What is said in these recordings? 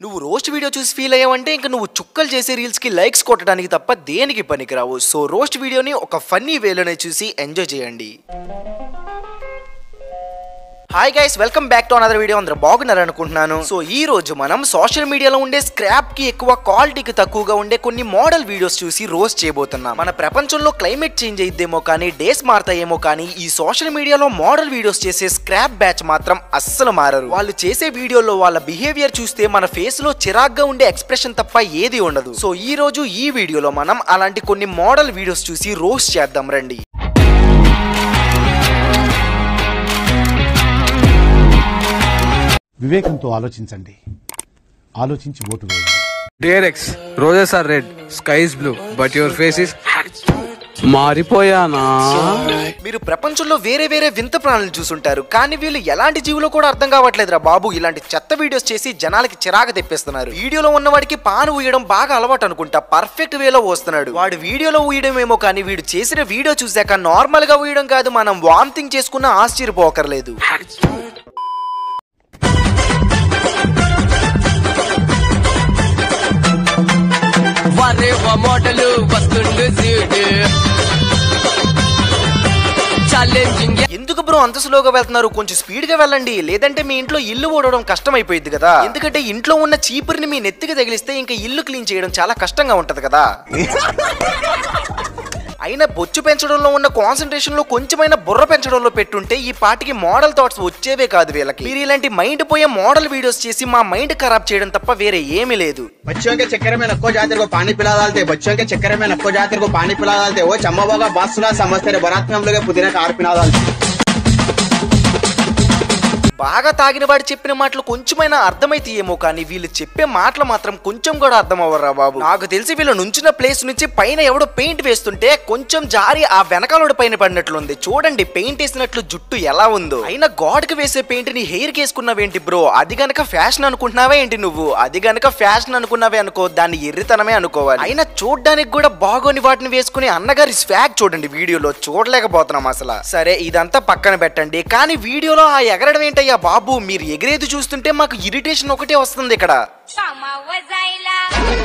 నువ్వు roast video చూసి feel అయ్యావంటే ఇంకా నువ్వు చుక్కలు చేసే రీల్స్ కి లైక్స్ కొట్టడానికి తప్ప దేనికి పనికిరావు సో రోస్ట్ వీడియోని ఒక ఫన్నీ వేలోనే చూసి ఎంజాయ్ చేయండి hi guys welcome back to another video అందరూ బాగున్నారు అనుకుంటున్నాను సో ఈ రోజు మనం సోషల్ మీడియాలో ఉండే స్క్రాప్ కి ఎక్కువ క్వాలిటీకి తక్కువగా ఉండే కొన్ని మోడల్ వీడియోస్ చూసి రోస్ట్ చేయబోతున్నాం మన ప్రపంచంలో క్లైమేట్ చేంజ్ అయిద్దేమో కానీ డేస్ మారుతాయేమో కానీ ఈ సోషల్ మీడియాలో మోడల్ వీడియోస్ చేసే స్క్రాప్ బ్యాచ్ మాత్రం అస్సలు మారరు వాళ్ళు చేసే వీడియోలో వాళ్ళ బిహేవియర్ చూస్తే మన ఫేస్ లో చిరాగ్గా ఉండే ఎక్స్ప్రెషన్ తప్ప ఏది ఉండదు సో ఈ రోజు ఈ వీడియోలో మనం అలాంటి కొన్ని మోడల్ వీడియోస్ చూసి రోస్ట్ చేద్దాం రండి వివేకంతో ఆలోచించండి ఆలోచించి ఓటు వేయండి dear ex roses are red sky is blue but your face is మారిపోయానా మీరు ప్రపంచంలో వేరే వేరే వింత ప్రాణులను చూసుంటారు కానీ వీళ్ళు ఎలాంటి జీవులో కూడా అర్థం కావట్లేదురా బాబు ఇలాంటి చెత్త వీడియోస్ చేసి జనాలకి చిరాకు తెప్పిస్తున్నారు వీడియోలో ఉన్నవాడికి పాను ఊయడం బాగా అలవాటు అనుకుంటా పర్ఫెక్ట్ వేలో వస్తున్నాడు వాడు వీడియోలో ఊయడం ఏమో కానీ వీడు చేసిన వీడియో చూశాక నార్మల్ గా ఊయడం కాదు మనం వామిటింగ్ చేసుకున్న ఆశ్చర్యపోకర్లేదు వరే మోడలు వస్తుండు సీటు ఛాలెంజింగ్ ఎందుకు బ్రో అంత స్లోగా వెళ్తున్నారు కొంచెం స్పీడ్ గా వెళ్ళండి లేదంటే మీ ఇంట్లో ఇల్లు ఓడడం కష్టం అయిపోయింది కదా ఎందుకంటే ఇంట్లో ఉన్న చీపురిని మీ నెత్తికి తగిలిస్తే ఇంకా ఇల్లు క్లీన్ చేయడం చాలా కష్టంగా ఉంటది కదా అయినా బొచ్చు పెంచడంలో ఉన్న కాన్సన్ట్రేషన్ లో కొంచెమైనా బుర్ర పెంచడంలో పెట్టుంటే ఈ పాటికి మోడల్ థాట్స్ వచ్చేవే కాదు వీళ్ళకి మీరు ఇలాంటి మైండ్ పోయే మోడల్ వీడియోస్ చేసి మా మైండ్ ఖరాబ్ చేయడం తప్ప వేరే ఏమీ లేదు बच्चों के चक्कर में नको जाते को पानी पिला डालते बच्चों के चक्कर में नको जाते को पानी पिला डालते वो चम्मा बाबा बात सुना समझते रहे बारात में हम लोग पुदीना का आर पिला डालते బాగా తాగిన వాడు చెప్పిన మాటలు కొంచెమైనా అర్థమైతే ఏమో కానీ వీళ్ళు చెప్పే మాటలు మాత్రం కొంచెం కూడా అర్థం అవ్వరా బాబు నాకు తెలిసి వీళ్ళు నుంచిన ప్లేస్ నుంచి పైన ఎవడో పెయింట్ వేస్తుంటే కొంచెం జారి ఆ వెనకాలోడి పైన పడినట్లుంది చూడండి పెయింట్ వేసినట్లు జుట్టు ఎలా ఉందో అయినా గాడ్కి వేసే పెయింట్ ని హెయిర్ వేసుకున్నావేంటి బ్రో అది గనక ఫ్యాషన్ అనుకుంటున్నావే ఏంటి నువ్వు అది గనక ఫ్యాషన్ అనుకున్నావే అనుకో దాన్ని ఎర్రితనమే అనుకోవాలి అయినా చూడడానికి కూడా బాగోని వాటిని వేసుకుని అన్నగారి స్వాగ్ చూడండి వీడియోలో చూడలేకపోతున్నాం అసలు సరే ఇదంతా పక్కన పెట్టండి కానీ వీడియోలో ఆ ఎగరడం ఏంటయ్యా బాబు మీరు ఎగిరేది చూస్తుంటే మాకు ఇరిటేషన్ ఒకటే వస్తుంది ఇక్కడ कामावर जायला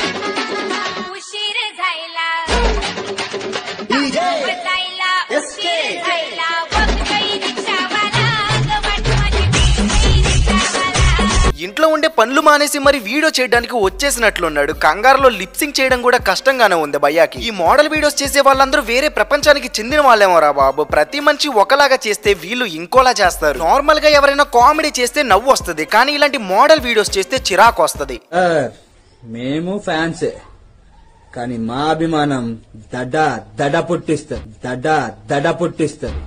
उशीर झायला कामावर जायला उशीर झायला बघतोय रिक्षावाला गवाट माझी बघतोय रिक्षावाला ఇంట్లో ఉండే పనులు మానేసి మరి వీడియో చేయడానికి వచ్చేసినట్లున్నాడు కంగారులో లిప్సింగ్ చేయడం కూడా కష్టంగానే ఉంది భయ్యాకి ఈ మోడల్ వీడియోస్ చేసే వాళ్ళందరూ వేరే ప్రపంచానికి చెందిన వాళ్ళేమోరా బాబు ప్రతి మనిషి ఒకలాగా చేస్తే వీళ్ళు ఇంకోలా చేస్తారు నార్మల్ గా ఎవరైనా కామెడీ చేస్తే నవ్వు వస్తుంది కానీ ఇలాంటి మోడల్ వీడియోస్ చేస్తే చిరాకు వస్తుంది సార్, మేము ఫ్యాన్సే కానీ మా అభిమానం దడ దడ పుట్టిస్తారు దడ దడ పుట్టిస్తారు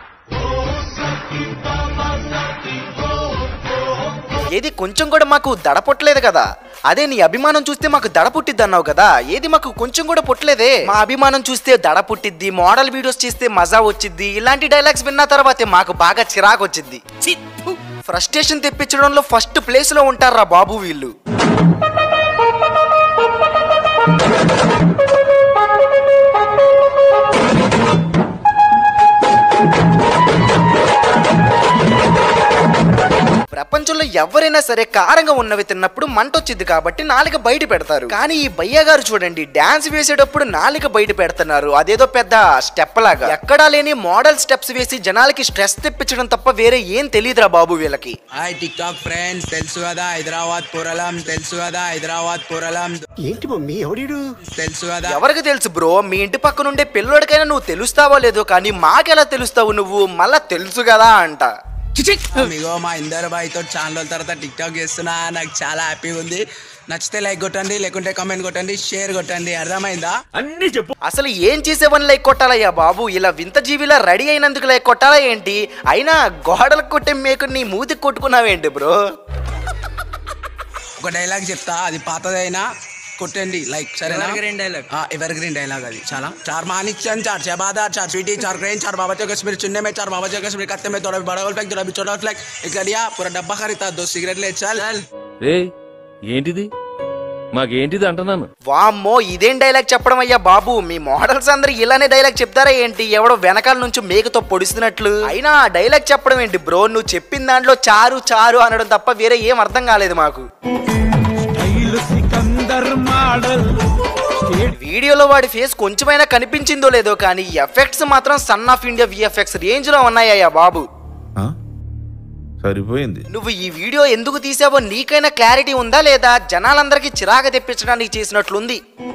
ఏది కొంచెం కూడా మాకు దడ పుట్టలేదు కదా అదే నీ అభిమానం చూస్తే మాకు దడ పుట్టిద్ది అన్నావు కదా ఏది మాకు కొంచెం కూడా పుట్టలేదే మా అభిమానం చూస్తే దడ పుట్టిద్ది మోడల్ వీడియోస్ చేస్తే మజా వచ్చిద్ది ఇలాంటి డైలాగ్స్ విన్న తర్వాతే మాకు బాగా చిరాకు వచ్చింది ఫ్రస్ట్రేషన్ తెప్పించడంలో ఫస్ట్ ప్లేస్ లో ఉంటారా బాబు వీళ్ళు ప్రపంచంలో ఎవరైనా సరే కారంగా ఉన్నవి తిన్నప్పుడు మంట వచ్చింది కాబట్టి నాలుక బయట పెడతారు కానీ ఈ బయ్య గారు చూడండి డాన్స్ వేసేటప్పుడు నాలుక బయట పెడుతున్నారు అదేదో పెద్ద స్టెప్ లాగా ఎక్కడా లేని మోడల్ స్టెప్స్ వేసి జనాలకి స్ట్రెస్ తెప్పించడం తప్ప వేరే ఏం తెలియదురా బాబు వీళ్ళకి హాయ్ టిక్ టాక్ ఫ్రెండ్స్ తెలుసు కదా హైదరాబాద్ పొరలం తెలుసు కదా హైదరాబాద్ పొరలం ఏంటి మమ్మీ ఎవడీడు తెలుసు కదా ఎవరికి తెలుసు బ్రో మీ ఇంటి పక్కన ఉండే పిల్లోడికైనా నువ్వు తెలుస్తావో లేదో కానీ మాకెలా తెలుస్తావు నువ్వు మళ్ళా తెలుసు కదా అంట మీగో మా ఇందర్ బాయ్ తో చాలా రోజుల తర్వాత టిక్ టాక్ చేస్తున్నా నాకు చాలా హ్యాపీగా ఉంది నచ్చితే లైక్ కొట్టండి లేకుంటే కామెంట్ కొట్టండి షేర్ కొట్టండి అర్థమైందా అసలు ఏం చేసేవని లైక్ కొట్టాలయ్యా బాబు ఇలా వింత జీవిలా రెడీ అయినందుకు లైక్ కొట్టాలా ఏంటి అయినా గోడలకు కొట్టే మేకు నీ మూతికి కొట్టుకున్నావేంటి బ్రో ఒక డైలాగ్ చెప్తా అది పాతదైనా కొట్టండి లైక్ సరేనా డైలాగ్ ఎవర్ గ్రీన్ డైలాగ్ అది చాలా చార్ మానిక్చన్ చార్ చబాదా చార్ స్వీటీ చార్ గ్రెయిన్ చార్ बाबा कश्मीर चुनने में चार बाबा कश्मीर कत्ते में थोड़ा बड़ा गोल फेंक थोड़ा भी छोटा फ्लैग एक दिया पूरा डब्बा खरीदा दो सिगरेट ले चल రే ఏంటిది మాకేంటిది అంటున్నాను వామ్మో ఇదేం డైలాగ్ చెప్పడం అయ్యా బాబు మీ మోడల్స్ అందరు ఇలానే డైలాగ్ చెప్తారా ఏంటి ఎవడో వెనకాల నుంచి మేకతో పొడుస్తున్నట్లు అయినా ఆ డైలాగ్ చెప్పడం ఏంటి బ్రో నువ్వు చెప్పిన దాంట్లో చారు చారు అనడం తప్ప వేరే ఏం అర్థం కాలేదు మాకు వీడియోలో వాడి ఫేస్ కొంచెమైనా కనిపించిందో లేదో కానీ ఎఫెక్ట్స్ మాత్రం son of India VFX range లో ఉన్నాయ్యా బాబు ఆ? సరిపోయింది నువ్వు ఈ వీడియో ఎందుకు తీసావో నీకైనా క్లారిటీ ఉందా లేదా జనాలందరికీ చిరాక తెప్పించడానికి చేసినట్లుంది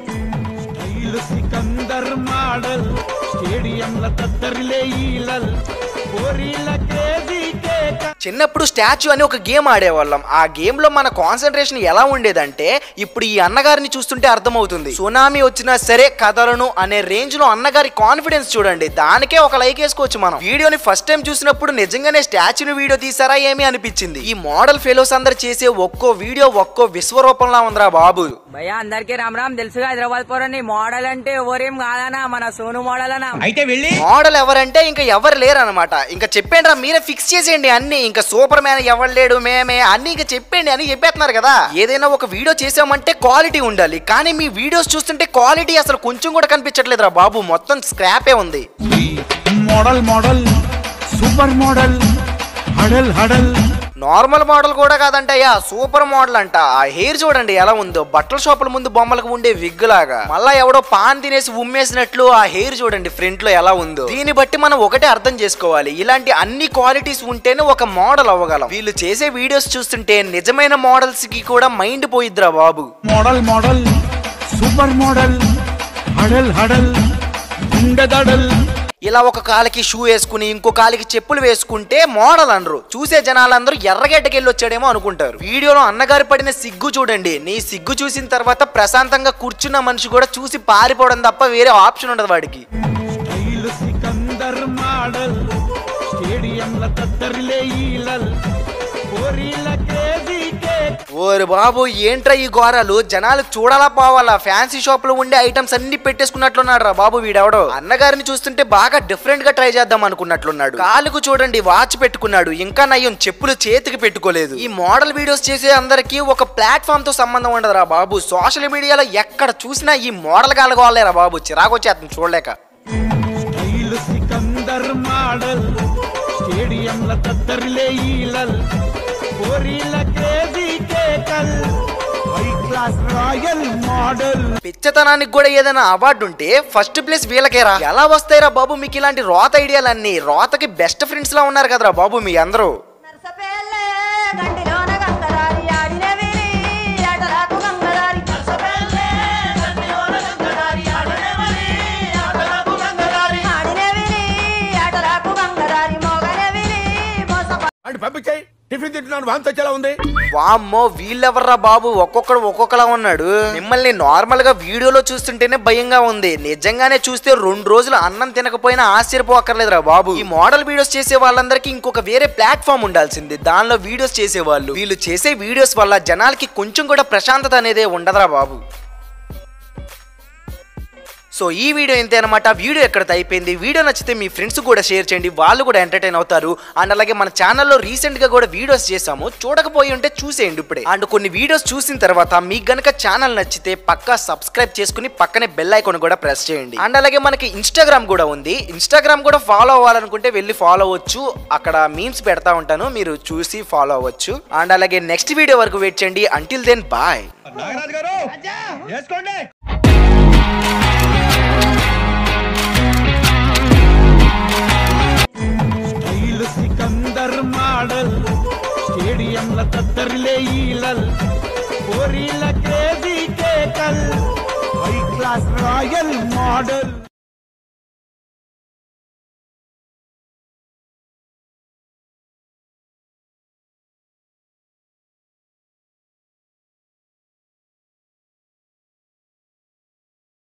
చిన్నప్పుడు స్టాచ్యూ అని ఒక గేమ్ ఆడేవాళ్ళం ఆ గేమ్ లో మన కాన్సన్ట్రేషన్ ఎలా ఉండేదంటే ఇప్పుడు ఈ అన్నగారిని చూస్తుంటే అర్థమవుతుంది సునామీ వచ్చినా సరే కదలను అనే రేంజ్ లో అన్నగారి కాన్ఫిడెన్స్ చూడండి దానికే ఒక లైక్ వేసుకోవచ్చు మనం వీడియోని ఫస్ట్ టైం చూసినప్పుడు నిజంగానే స్టాచ్యూని వీడియో తీసారా ఏమి అనిపించింది ఈ మోడల్ ఫెలోస్ అందరు చేసే ఒక్కో వీడియో ఒక్కో విశ్వరూపంలా ఉందిరా బాబు భయ్యా అందరికీ రామ్ రామ్ తెలుసుగా హైదరాబాద్ పోరని మోడల్ అంటే ఎవరేం కాదనా మన సోను మోడల్ అనా మోడల్ ఎవరంటే ఇంకా ఎవరు లేరు అనమాట ఇంకా చెప్పండి రా మీరే ఫిక్స్ చేసేయండి అన్ని ఇంకా సూపర్ మ్యాన్ ఎవరు లేడు మేమే అన్ని ఇంకా చెప్పండి అని చెప్పేస్తున్నారు కదా ఏదైనా ఒక వీడియో చేసామంటే క్వాలిటీ ఉండాలి కానీ మీ వీడియోస్ చూస్తుంటే క్వాలిటీ అసలు కొంచెం కూడా కనిపించట్లేదురా బాబు మొత్తం స్క్రాపే ఉంది మోడల్ మోడల్ సూపర్ మోడల్ హడల్ హడల్ నార్మల్ మోడల్ కూడా కాదంటయ్యా సూపర్ మోడల్ అంట ఆ హెయిర్ చూడండి ఎలా ఉందో బట్టల షాపుల ముందు బొమ్మలకు ఉండే విగ్ లాగా మళ్ళా ఎవడో పాన్ తినేసి ఉమ్మేసినట్లు ఆ హెయిర్ చూడండి ఫ్రంట్ లో ఎలా ఉందో దీన్ని బట్టి మనం ఒకటే అర్థం చేసుకోవాలి ఇలాంటి అన్ని క్వాలిటీస్ ఉంటేనే ఒక మోడల్ అవ్వగలం వీళ్ళు చేసే వీడియోస్ చూస్తుంటే నిజమైన మోడల్స్ కి కూడా మైండ్ పోయిద్దిరా బాబు మోడల్ మోడల్ సూపర్ మోడల్ హడల్ హడల్ గుండెదడల్ ఇలా ఒక కాలికి షూ వేసుకుని ఇంకో కాలికి చెప్పులు వేసుకుంటే మోడల్ అనరు చూసే జనాలందరూ ఎర్రగడ్డకెళ్ళి వచ్చాడేమో అనుకుంటారు వీడియోలో అన్నగారు పడిన సిగ్గు చూడండి నీ సిగ్గు చూసిన తర్వాత ప్రశాంతంగా కూర్చున్న మనిషి కూడా చూసి పారిపోవడం తప్ప వేరే ఆప్షన్ ఉండదు వాడికి స్టైల్ సికందర్ మోడల్ స్టేడియంల తత్తరిలే ఈలల్ కోరిల కేజీ కేక్ ఓరి బాబు ఏంట్రా ఈ ఘోరాలు జనాలు చూడాలా పోవాలా ఫ్యాన్సీ షాప్ లో ఉండే ఐటమ్స్ అన్ని పెట్టేసుకున్నట్లున్నాడు రా బాబు వీడెవడో అన్నగారిని చూస్తుంటే బాగా డిఫరెంట్ గా ట్రై చేద్దాం అనుకున్నట్లున్నాడు కాలుకు చూడండి వాచ్ పెట్టుకున్నాడు ఇంకా నయ్యం చెప్పులు చేతికి పెట్టుకోలేదు ఈ మోడల్ వీడియోస్ చేసే అందరికి ఒక ప్లాట్ఫామ్ తో సంబంధం ఉండదు రా బాబు సోషల్ మీడియాలో ఎక్కడ చూసినా ఈ మోడల్ కలగవాలేరా బాబు చిరాకు వచ్చేస్తుంది చూడలేక స్టైల్ సికందర్ మోడల్ స్టేడియంల తత్తరిలే ఈలల్ కోరిల కేజీ కేకల్ హై క్లాస్ రాయల్ మోడల్ పిచ్చతనానికి కూడా ఏదైనా అవార్డు ఉంటే ఫస్ట్ ప్లేస్ వీళ్ళకేరా ఎలా వస్తాయిరా బాబు మీకు ఇలాంటి రోత ఐడియాలన్నీ రోతకి బెస్ట్ ఫ్రెండ్స్ లా ఉన్నారు కదరా బాబు మీ అందరూ అంటే పంపించాయి టిఫిన్ తింటున్నాను వాంతి వచ్చేలా ఉంది వామ్మో వీళ్ళెవర్రా బాబు ఒక్కొక్కడు ఒక్కొక్కలా ఉన్నాడు మిమ్మల్ని నార్మల్ గా వీడియోలో చూస్తుంటేనే భయంగా ఉంది నిజంగానే చూస్తే రెండు రోజులు అన్నం తినకపోయినా ఆశ్చర్యపోక్కర్లేదురా బాబు ఈ మోడల్ వీడియోస్ చేసే వాళ్ళందరికీ ఇంకొక వేరే ప్లాట్ఫామ్ ఉండాల్సింది దానిలో వీడియోస్ చేసేవాళ్ళు వీళ్ళు చేసే వీడియోస్ వల్ల జనాలకి కొంచెం కూడా ప్రశాంతత అనేదే ఉండదురా బాబు సో ఈ వీడియో ఇంతే అనమాట వీడియో ఎక్కడితో అయిపోయింది వీడియో నచ్చితే మీ ఫ్రెండ్స్ కూడా షేర్ చేయండి వాళ్ళు కూడా ఎంటర్టైన్ అవుతారు అండ్ అలాగే మన ఛానల్లో రీసెంట్ గా కూడా వీడియోస్ చేసాము చూడకపోయి ఉంటే చూసేయండి ఇప్పుడే అండ్ కొన్ని వీడియోస్ చూసిన తర్వాత మీకు గనక ఛానల్ నచ్చితే పక్కా సబ్స్క్రైబ్ చేసుకుని పక్కనే బెల్ ఐకాన్ కూడా ప్రెస్ చేయండి అండ్ అలాగే మనకి ఇన్స్టాగ్రామ్ కూడా ఉంది ఇన్స్టాగ్రామ్ కూడా ఫాలో అవ్వాలనుకుంటే వెళ్ళి ఫాలో అవ్వచ్చు అక్కడ మీమ్స్ పెడతా ఉంటాను మీరు చూసి ఫాలో అవ్వచ్చు అండ్ అలాగే నెక్స్ట్ వీడియో వరకు వెయిట్ చేయండి until then bye Nagaraju garu వేసుకోండి స్టైల్ సికందర్ మోడల్ స్టేడియంల తత్తరిలే ఈలల్ కోరిల కేజీ కేకల్ హై క్లాస్ రాయల్ మోడల్